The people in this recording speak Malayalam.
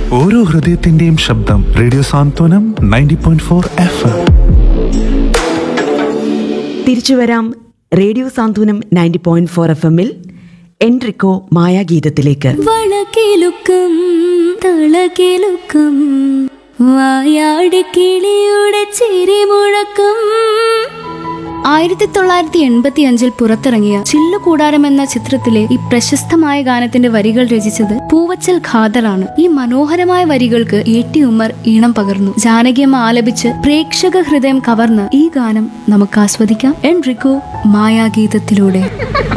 ഓരോ ഹൃദയത്തിന്റെയും ശബ്ദം radio Santhwanam ninety point four F M തിരിച്ചു വരാം radio Santhwanam ninety point four F എമ്മിൽ എൻട്രിക്കോ മായാഗീതത്തിലേക്ക് വളകിലുക്കം തളകിലുക്കം വായാട് കിളിയുടെ ചിരി മുഴക്കം ആയിരത്തി തൊള്ളായിരത്തി എൺപത്തി അഞ്ചിൽ പുറത്തിറങ്ങിയ ചില്ലുകൂടാരം എന്ന ചിത്രത്തിലെ ഈ പ്രശസ്തമായ ഗാനത്തിന്റെ വരികൾ രചിച്ചത് പൂവച്ചൽ ഖാദറാണ് ഈ മനോഹരമായ വരികൾക്ക് എ ടി ഉമ്മർ ഈണം പകർന്നു ജാനകിയമ്മ ആലപിച്ച് പ്രേക്ഷക ഹൃദയം കവർന്ന് ഈ ഗാനം നമുക്ക് ആസ്വദിക്കാം എൻ റിക്കോ മായാഗീതത്തിലൂടെ